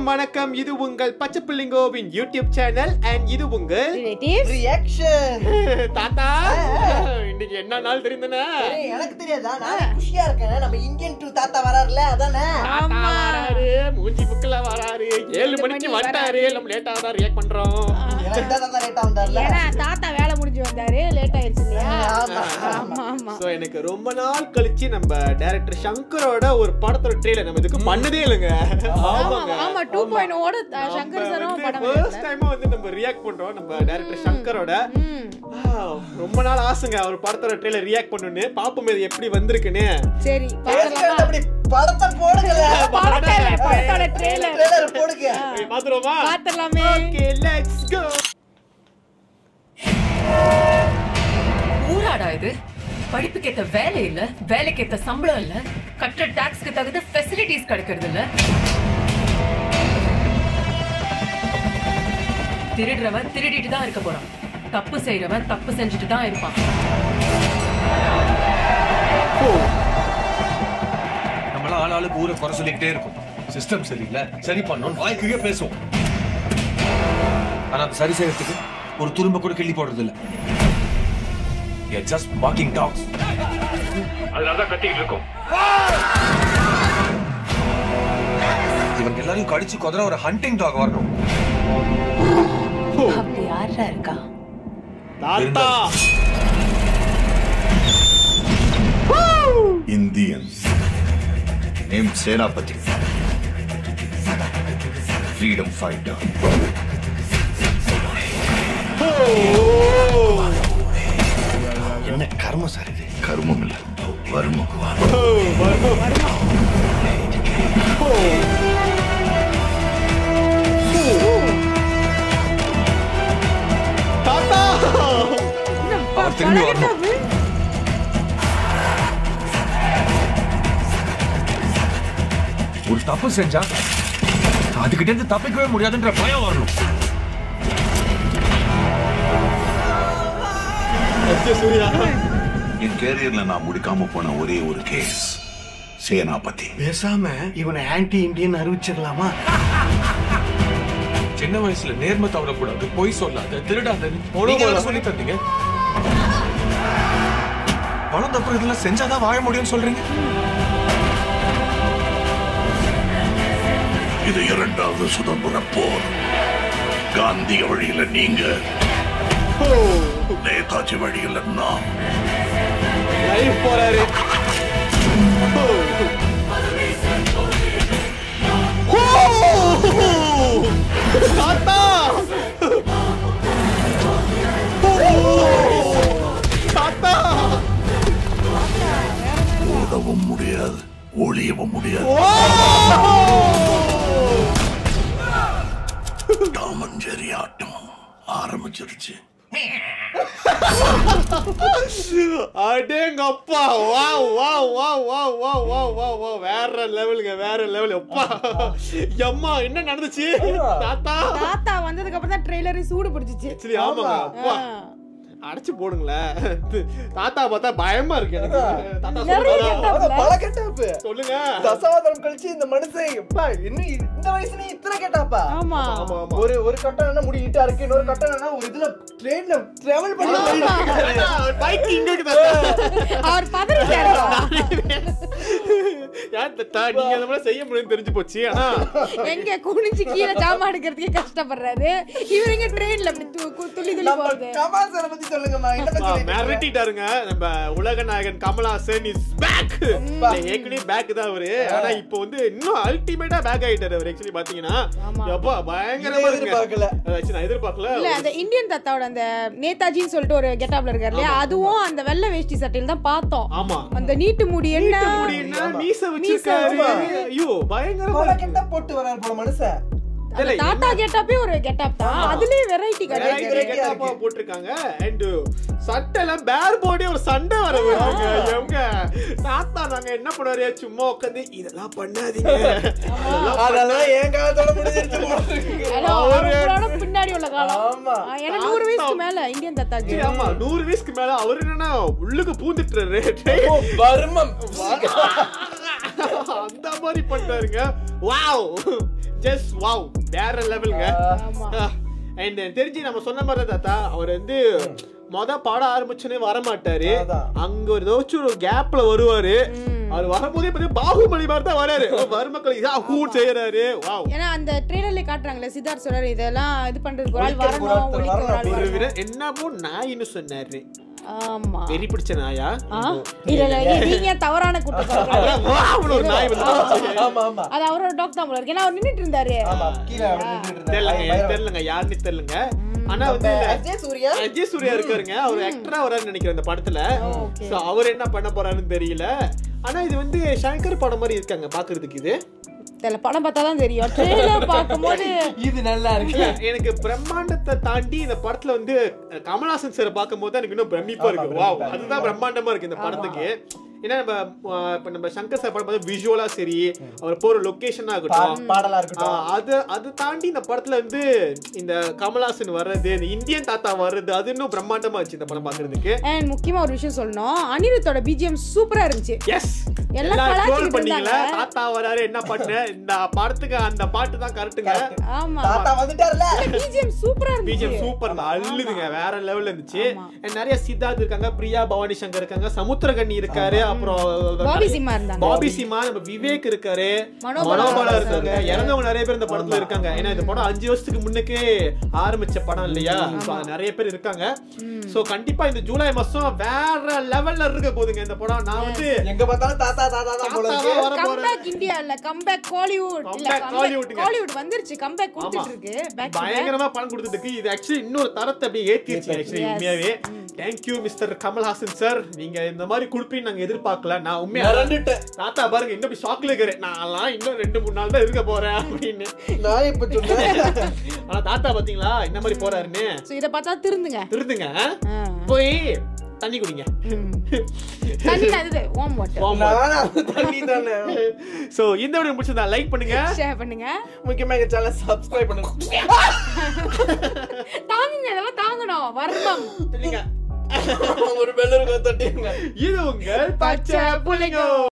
வணக்கம் இது உங்கள் பச்சை பிள்ளைங்கோவின் யூடியூப் சேனல் அண்ட் இது உங்கள் ரிலேட்டிவ்ஸ் ரியாக்ஷன் தாத்தா இன்னைக்கு என்ன நாள் தெரிந்தன எனக்கு தெரியாதா நான் குஷியா இருக்கேன் நம்ம இந்தியன் டூ தாத்தா வராருல அதானே தாத்தா வராரு மூஞ்சி புக்கில் வராரு ஏழு மணிக்கு மணி வந்தாரு நம்ம லேட்டா தான் ரியாக்ட் பண்றோம் எனக்கு தான் தாத்தா லேட்டா வந்தார்ல ஏன்னா தாத்தா வேலை முடிஞ்சு வந்தாரு லேட் ஆயிடுச்சு இல்லையா ஆமா. ஆமா ஆமா சோ எனக்கு ரொம்ப நாள் கழிச்சு நம்ம டைரக்டர் சங்கரோட ஒரு படத்தோட ட்ரெயிலர் நம்ம இதுக்கு பண்ணதே இல்லைங்க ஆமா ஆமா டூ பாயிண்ட் ஓட சங்கர் சாரும் படம் ஃபர்ஸ்ட் டைமா வந்து நம்ம ரியாக்ட் பண்றோம் நம்ம டைரக்டர் சங்கரோட ம் ஆ, ரொம்ப நாள் ஆசைங்க அவர் படத்தோட ட்ரெயிலர் ரியாக்ட் பண்ணணும்னு பாப்போம் இது எப்படி வந்திருக்குன்னு சரி பேசுறது பார்க்கலாமா அப்படி படத்தை போடுங்கல படத்தோட படத்தோட ட்ரெய்லர் ட்ரெய்லர் போடுங்க போய் பாத்துருவோமா பாத்துடலாமே ஓகே லெட்ஸ் கோ ஊராடா இது படிப்புக்கேத்த வேலை இல்ல வேலைக்கேத்த சம்பளம் இல்ல கட்டுற டாக்ஸ்க்கு தகுந்த ஃபெசிலிட்டிஸ் கிடைக்கிறது இல்ல திருடுறவன் திருடிட்டு தான் இருக்க போறான் தப்பு செய்யறவன் தப்பு செஞ்சுட்டு தான் இருப்பான் நம்மளாம் ஆள் ஆளுக்கு ஊரை குறை சொல்லிக்கிட்டே இருக்கும் சிஸ்டம் சரியில்லை சரி பண்ணோம் வாய்க்குரிய பேசுவோம் ஆனா அது சரி செய்யறதுக்கு ஒரு துரும்ப கூட கிள்ளி போடுறது இல்ல ஜஸ்ட் வாக்கிங் டாக்ஸ் அதனாலதான் கத்திக்கிட்டு இருக்கோம் இவங்க எல்லாரையும் கடிச்சு கொதற ஒரு ஹண்டிங் டாக் வரணும் அப்படி யாரா இருக்கா தாத்தா Indian. Named Senapati. Freedom fighter. என்ன கர்மம் சார் இது கர்மம் இல்ல வர்மம் தாத்தா அவர் திரும்பி வரணும் ஒரு தப்பு செஞ்சா அதுகிட்ட இருந்து தப்பிக்கவே முடியாதுன்ற பயம் வரணும் சத்ய சூர்யா என் கேரியர்ல நான் முடிக்காம போன ஒரே ஒரு கேஸ் சேனாபதி பேசாம இவனை ஆன்டி இந்தியன் அறிவிச்சிடலாமா சின்ன வயசுல நேர்மை தவறக்கூடாது பொய் சொல்லாத திருடாத போல நீங்க போல. தானே சொல்லி தந்தீங்க பணம் தப்பு இதெல்லாம் செஞ்சாதான் வாழ முடியும்னு சொல்றீங்க இது இரண்டாவது சுதந்திர போர் காந்திய வழியில நீங்க நேதாஜி வழியில நான் லைவ் போறாரு தாத்தா தாத்தா ஓடவும் முடியாது ஒளியவும் முடியாது டாமன் ஜெரி ஆட்டம் ஆரம்பிச்சிருச்சு அடேங்கப்பா வா வா வா வா வா வா வா வா வேற லெவலுங்க வேற லெவல் அப்பா எம்மா என்ன நடந்துச்சு தாத்தா தாத்தா வந்ததுக்கு அப்புறம் தான் ட்ரெய்லர் சூடு பிடிச்சிச்சு சரி ஆமாங்க அப்பா அடைச்சு போடுங்களேன் தாத்தா பார்த்தா பயமா இருக்கு எனக்கு தாத்தா நிறைய சொல்லுங்க கெட்டப்ல. பல கெட்டாப்பு சொல்லுங்க தசாவதாரம் கழிச்சு இந்த மனுஷன் எப்பா இன்னும் இந்த வயசுலயும் இத்தனை கேட்டாப்பா ஆமா ஆமா ஆமா ஒரு ஒரு கட்டம் என்ன முடி நீட்டா இருக்கு இன்னொரு கட்டம் என்ன ஒரு இதுல ட்ரெயின்ல டிராவல் பண்ணி பைக் இங்க இருக்கு தாத்தா அவர் பதறிட்டாரு ஏன் தாத்தா நீங்க அந்த மாதிரி செய்ய முடியும்னு தெரிஞ்சு போச்சு ஆனா எங்க குனிஞ்சு கீழே ஜாமான் எடுக்கிறதுக்கே கஷ்டப்படுறாரு இவர் எங்க ட்ரெயின்ல அப்படி து- கு- துள்ளி துள்ளி நம்ம போறது கமால் சாரை பத்தி சொல்லுங்கம்மா என்ன பத்தி சொல்லிட்டு இருக்கீங்க? மிரட்டிட்டாருங்க நம்ம உலக நாயகன் கமலாசன் இஸ் பேக் ஏற்கனவே பேக் தான் அவரு ஆனா இப்போ வந்து இன்னும் அல்டிமேட்டா பேக் ஆயிட்டாரு அவர் ஆக்சுவலி பாத்தீங்கன்னா ஆமா. எப்பா பயங்கரமா இதை எதிர்பார்க்கல. இருக்குங்க ஆக்சுவலி நான் எதிர்பார்க்கல இல்ல அந்த இந்தியன் தாத்தாவோட அந்த நேதாஜின்னு சொல்லிட்டு ஒரு கெட்டப்ல இருக்காரு இல்லையா அதுவும் அந்த வெள்ளை வேஷ்டி சட்டையில தான் பார்த்தோம் ஆமா அந்த நீட்டு முடி என்ன முடி என்ன மீச வச்சிருக்காரு மீசை. ஐயோ பயங்கரமா பல இருக்கு. கெட்டப் போட்டு வராரு போல மனுஷன் அந்த இல்ல, தாத்தா கெட்டப்பே ஒரு கெட்டப் தான் அதுலயே வெரைட்டி variety கிடையாது variety ஆ getup-ஆ இருக்கு. போட்டிருக்காங்க அண்ட் சட்டெல்லாம் பேர் போடி ஒரு சண்டை வர வருவாங்க எவங்க தாத்தா நாங்க என்ன பண்ணுவாரு சும்மா உட்காந்து இதெல்லாம் பண்ணாதீங்க இதெல்லாம் அதெல்லாம் என் காலத்தோட முடிஞ்சிருச்சு போல இருக்கு. ஹலோ, அவரு- அவரோட பின்னாடி உள்ள காலம் ஆமா ஆ, ஏன்னா நூறு வயசுக்கு மேல இந்தியன் தாத்தாக்கு சரி, ஆமா நூறு வயசுக்கு மேல அவரு என்னன்னா உள்ளுக்கு பூந்துட்டுறாரு ஓ, வர்மம் அந்த மாதிரி பண்றாருங்க வாவ் ஜஸ்ட் வாவ் வேற லெவலுங்க ஆமா அண்ட் தெரிஞ்சு நம்ம சொன்ன மாதிரி தான் தாத்தா அவர் வந்து மொத பாட ஆரம்பிச்சோன்னே வர மாட்டாரு அதான். அங்க ஒரு ஏதாச்சும் ஒரு கேப்ல வருவாரு அவர் வரும்போதே பார்த்தீங்கன்னா பாகுபலி மாதிரி தான் வராரு மருமக்கள் இதா ஹூட் செய்யறாரு வாவ் ஏன்னா அந்த ட்ரெய்லர்ல காட்டுறாங்களே சித்தார்த் சொல்றாரு இதெல்லாம் இது பண்றதுக்கு ஒரு ஆள் ஒழிக்கிறதுக்கு ஒரு வரணும் ஆள் ஒழிக்க ஒரு ஆள் ஒரு வரணும் விர- என்னமோ நாயின்னு சொன்னாரு ஆமா வெறி பிடிச்ச நாயா ஆ? இல்ல இல்ல இது நீங்க தவறான கூட்டம் சொல்றீங்க. அதான் வாவ்னு ஒரு நாய் வந்து ஆமா ஆமா அது அவரோட டாக் தான் போல இருக்கு ஏன்னா அவர் நின்னுட்டு இருந்தாரு ஆமா கீழே அப்படி நின்னுட்டு தெரியலங்க இருந்தாரு. எனக்கு தெரியலங்க யாருன்னு தெரியலங்க ஆனா வந்து நம்ம இல்ல, அஜய் சூர்யா அஜய் சூர்யா இருக்காருங்க அவர் ஆக்டரா வராருன்னு நினைக்கிறேன் இந்த படத்துல okay. சோ அவர் என்ன பண்ண போறாருன்னு தெரியல ஆனா இது வந்து சங்கர் படம் மாதிரி இருக்காங்க பாக்குறதுக்கு இது தெரியல படம் பார்த்தா தான் தெரியும் ட்ரெய்லர் பார்க்கும்போது இது நல்லா இருக்கு இல்ல, எனக்கு பிரம்மாண்டத்தை தாண்டி இந்த படத்துல வந்து அஹ், கமல்ஹாசன் சார் பார்க்கும்போது தான் எனக்கு இன்னும் பிரமிப்பா இருக்கு வாவ் அதுதான் பிரம்மாண்டமா இருக்கு இந்த படத்துக்கு ஏன்னா நம்ம அஹ், இப்ப நம்ம சங்கர் சார் படம் பார்த்து விஷுவலா சரி அவர் போற லொகேஷனா ஆகட்டும் பா- பாடலா இருக்கட்டும் ஆஹ் அது அது தாண்டி இந்த படத்துல வந்து இந்த கமல்ஹாசன் வர்றது இந்த இந்தியன் தாத்தா வர்றது அது இன்னும் பிரம்மாண்டமா இருந்துச்சு இந்த படம் பாக்குறதுக்கு அண்ட் முக்கியமா ஒரு விஷயம் சொல்லணும் அனிருத்தோட பிஜிஎம் சூப்பரா இருந்துச்சு எஸ் எல்லாம் எல்லாம் ட்ரோல் கலாய்ச்சிட்டு பண்ணீங்களா இருந்தாங்க. தாத்தா வராரு என்ன பண்ண இந்த படத்துக்கு அந்த பாட்டு தான் கரெக்ட்டுங்க Correct. ஆமா தாத்தா வந்துட்டார்ல பிஜிஎம் சூப்பரா பிஜிஎம் இருந்துச்சு சூப்பர் தான் அள்ளுதுங்க வேற லெவல்ல இருந்துச்சு ஆமா. And நிறைய சித்தார்த் இருக்காங்க பிரியா பவானி சங்கர் இருக்காங்க சமுத்திரகண்ணி இருக்காரு அப்புறம் பாபி சிம்மா இருந்தாங்க பாபி சிம்மா நம்ம விவேக் இருக்காரு மனோபாலா மனோபாலா இருக்காங்க. இருக்காங்க இறந்தவங்க நிறைய பேர் இந்த படத்துல இருக்காங்க ஏன்னா இந்த படம் அஞ்சு வருஷத்துக்கு முன்னுக்கே ஆரம்பிச்ச படம் இல்லையா So, நிறைய பேர் இருக்காங்க சோ கண்டிப்பா இந்த ஜூலை மாசம் வேற லெவல்ல இருக்க போகுதுங்க இந்த படம் நான் வந்து எங்க பார்த்தாலும் தாத்தா தாத்தா தான் போல இருக்கு தாத்தாவா வர போறேன் கம்பேக் இந்தியா இல்ல கம்பேக் காலிவுட் இல்ல Comeback Hollywoodங்க. காலிவுட் வந்துருச்சு கம்பேக் ஆமா. கொடுத்துட்டு இருக்கு பேக் பயங்கரமா படம் கொடுத்ததுக்கு இது ஆக்சுவலி இன்னொரு தரத்தை அப்படியே ஏத்திருச்சு ஆக்சுவலி Yes. உண்மையாவே தேங்க்யூ மிஸ்டர் கமல்ஹாசன் சார் நீங்க இந்த மாதிரி கொடுப்பீன்னு நாங்க எதிர்பார்க்கல நான் உண்மையா மிரண்டுட்டேன். தாத்தா பாருங்க இன்னும் அப்படி ஷாக்ல இருக்கிறேன் நான்லாம் இன்னும் ரெண்டு மூணு நாள் தான் இருக்க போறேன் அப்படின்னு நான் இப்ப சொன்னேன் ஆனா தாத்தா பாத்தீங்களா இந்த மாதிரி போறாருன்னு சோ இத பார்த்தா திருந்துங்க திருந்துங்க ஆ. போய் தண்ணி குடிங்க ம். தண்ணி அது வார்ம் வாட்டர் நான் தண்ணி தானே சோ இந்த வீடியோ முடிச்சதா லைக் பண்ணுங்க ஷேர் பண்ணுங்க முக்கியமா எங்க சேனல் சப்ஸ்கிரைப் பண்ணுங்க தாங்குங்க இதெல்லாம் தாங்கணும் வர்ணம் இல்லைங்க ஒரு பெல் இருக்க தட்டிங்க இது உங்கள் பச்சை புள்ளைங்க